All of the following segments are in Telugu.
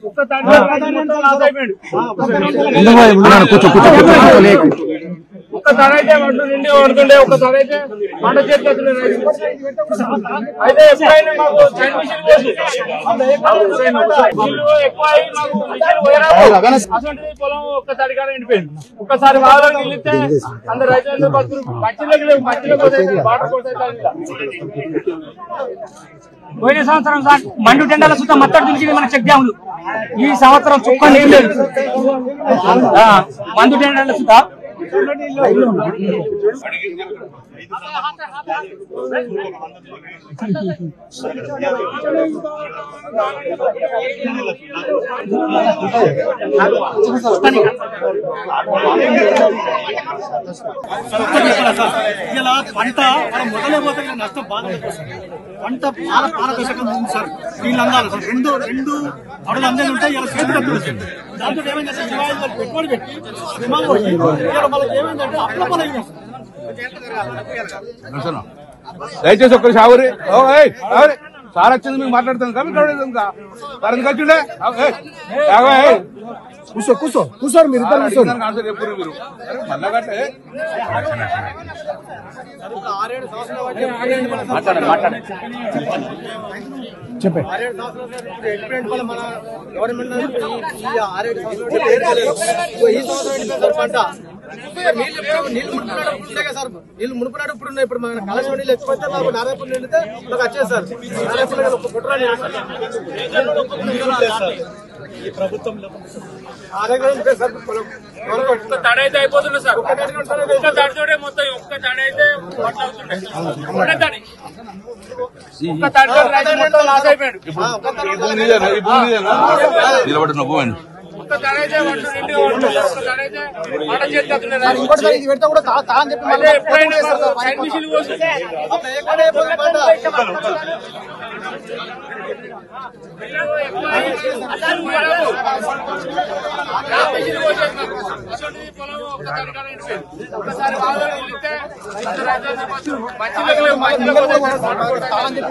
ఒక్క తాడికాడ రైతు మొత్తం లాస్ అయిపోయాడు కూర్చో కూర్చో కూర్చో లేకు ఒక్క ధర అయితే ఒడ్డు నిండి పడుతుండే ఒక్క ధర అయితే పంట చేతికి వస్తుండే రైతు. అయితే ఎప్పుడైనా మాకు చైన్ మిషన్ పోసు నీళ్లు ఎక్కువ అయి మాకు మిషన్ పోయరాదు. అటువంటిది పొలం ఒక్క తడికాడ ఎండిపోయింది ఒక్కసారి బాగా నిలిస్తే అందరు రైతులందరూ బతుకులు పచ్చిలోకి లేవు పచ్చిలోకి పోతే వాటర్ కోసే పోయిన సంవత్సరం సార్ మండు టెండల సుత మత్తడి దులిచింది మన చెక్ డ్యాములు ఈ సంవత్సరం చుక్క నీళ్ళు లేదు. ఆ, మందు టెండల సుత ఇలా పంట మనం మొదలైపోతే నష్టం బాగా ఎక్కువ సార్. పంట పాల పారదర్శకంగా ఉంది సార్ నీళ్ళు అందాలి సార్ రెండు రెండు అడుగులు అందేది ఉంటే ఇలా చేతి కట్టుడు సార్ దాంతో ఏమైందంటే ఇరవై ఐదు వేలు పెట్టుబడి పెట్టి విమానం పోయి ఇక్కడ మనకి ఏమైందంటే అప్ల పని అయింది సార్ దయచేసి ఒక్కరి ఆవురి ఓ, ఏయ్, ఆవురి. సార్ వచ్చింది మీకు మాట్లాడుతాను కదా మీకు ఎవడేది ఇంకా సార్ ఎందుకు వచ్చిండే ఆవు, ఏయ్, ఆగు, ఏయ్. కూర్చో కూర్చో కూర్చోండి మీరు ఇద్దరు కూర్చోండి దానికి ఆన్సర్ చెప్పుర్రు మీరు అరే, మళ్ళా కట్టే చెప్పే ఆరేడు సంవత్సరాలు ఎక్స్పీరియన్స్ వల్ల మన గవర్నమెంట్ ఈ- ఈ ఆరేడు సంవత్సరాలు ఏం కాలేదు. ఇగో ఈ సంవత్సరం ఎండిపోయింది సార్ పంట నీళ్ళు ఎప్పుడు- నీళ్ళు మునుపునాడు ఇప్పుడు ఉన్నాయి కదా సార్ నీళ్ళు మునుపునాడు ఇప్పుడు ఉన్నాయి ఇప్పుడు మన కలశం నీళ్ళు ఎక్కువైతే మాకు నారాయణపూర్ నిండితే మాకు వచ్చేది సార్ నారాయణపూర్ దగ్గర ఒక కుట్ర నీళ్ళు సార్. ఈ ప్రభుత్వంలో ఆ దగ్గర ఉంది సార్ పొలం. పొలం ఒక్క తడ అయితే అయిపోతుండే సార్ ఒక్క తడితోటే మొత్తం ఒక్క తడ అయితే వడ్లు అవుతుండే ఒక్క తడి ఒక్క తడితో రైతు మొత్తం లాస్ అయిపోయాడు ఈ భూమి నీదేనా? ఈ భూమి నీదేనా? నిలబడిన భూమి అండి ఒక్క తడ అయితే వడ్లు నిండి పడుతుండే ఒక్క తడ అయితే పంట చేతికి వస్తుండే రైతు. ఇంకోటి సార్ ఇది పెడితే కూడా తా తా అని చెప్పి అయితే ఎప్పుడైనా మాకు చైన్ మిషన్ పోసు అప్పుడు ఎక్కడ అయిపోతుంది పంట? ఒక్కసారి బాగా నిలిస్తే అందరు రైతులందరూ బతుకులు మంచిలోకి లేవు, మంచిలోకి పోతే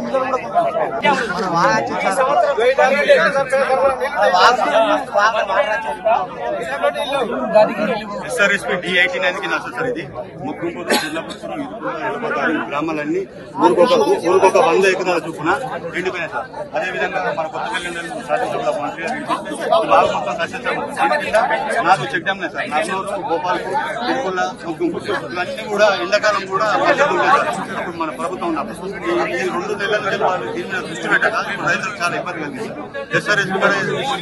ఎస్ఆర్ఎస్పీ డి ఎయిటీ నైన్ కి నష్టం సార్ ఇది ముగ్గుంపూరు జిల్లాపురం ఇరుకుల ఎడమదారి గ్రామాలన్నీ ఊరికొక ఊరికొక వంద ఎకరాల చొప్పున ఎండిపోయినాయి సార్ అదే విధంగా మన కొత్త పిల్లలు శాసనసభ మంత్రి గారు ఇది బాగా మొత్తం సస్యశ్యామలం. దీని కింద నాకు check dam sir Narnoor Gopalpur Irukula Muggumpur ఇవన్నీ కూడా ఎండాకాలం కూడా వర్షాలు ఉంటాయి సార్ ఇప్పుడు మన ప్రభుత్వం ఉన్నప్పుడు ఈ- ఈ రెండు నెలల నుంచి వాళ్ళు దీని మీద దృష్టి పెట్టక ఇప్పుడు రైతులకు చాలా ఇబ్బంది కలిగింది ఎస్ఆర్ఎస్పీ కూడా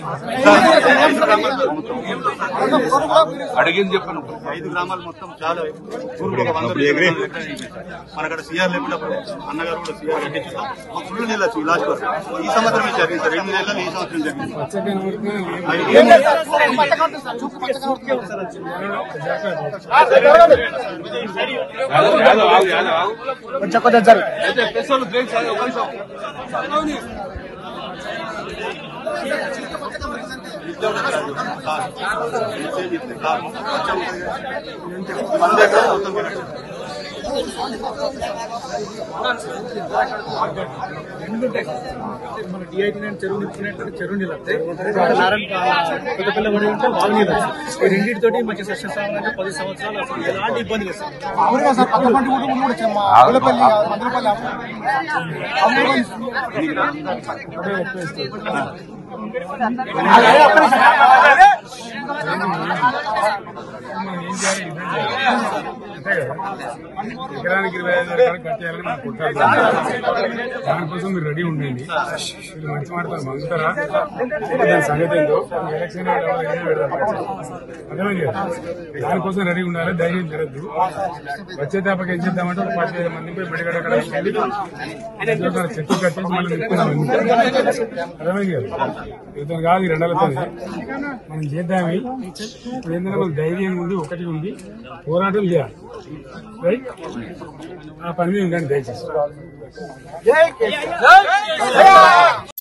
అడిగింది చెప్పను ఐదు గ్రామాలు మొత్తం చాలా ఊరికి ఒక వంద మన అక్కడ సీఆర్ లేకున్నప్పుడు అన్నగారు కూడా సీఆర్ కట్టించారు మా ఫుల్ నీళ్ళు వచ్చి లాస్ట్ ఈ సంవత్సరం జరిగింది సార్ రెండు నెలలు ఈ సంవత్సరం జరిగింది యాదవ్, యాదవ్, ఆగు, యాదవ్, ఆగు. కొంచెం కొంచెం జరుగు అయితే పెసోళ్ళు బ్రేక్ సార్, ఒక్క నిమిషం. వంద ఎకరాలు మొత్తం పెరిగింది. మన డిఐటి నేను చెరువు నింపుకునేటువంటి చెరువు నీళ్ళు వస్తాయి ఇక్కడ నారాయణ పెద్ద పిల్ల పడి ఉంటే వాగు నీళ్ళు వస్తాయి ఈ రెండింటితోటి మంచి సస్యశ్యామలంగా పది సంవత్సరాలు అసలు ఎలాంటి ఇబ్బంది లేదు సార్ మామూలుగా సార్ పక్క పంట కూడా కూడా చెమ్మ ఆవులపల్లి మందులపల్లి ఎకరానికి ఇరవై ఐదు రకాలు కట్టేయాలని మనం కొట్టాలి దానికోసం మీరు రెడీ ఉండండి మీరు మంచి మాట్లాడతారు మంగుతారా దాని సంగతి ఏంటో ఎలక్షన్ అర్థమైంది కదా దానికోసం రెడీ ఉండాలి ధైర్యం జరగద్దు వచ్చే తప్పకి ఏం చేద్దామంటే ఒక పది ఐదు మంది పోయి బిడగడ అక్కడ వెళ్ళి ఉద్యోగాలు చెట్టు కట్టేసి మళ్ళీ నింపుకున్నాం అర్థమైంది కదా ఇతను కాదు ఈ రెండలతో మనం చేద్దామి ఇప్పుడు ఏంటంటే మన ధైర్యం ఉంది ఒకటి ఉంది పోరాటం చేయాలి రైట్ ఆ పని మీద ఉండండి దయచేసి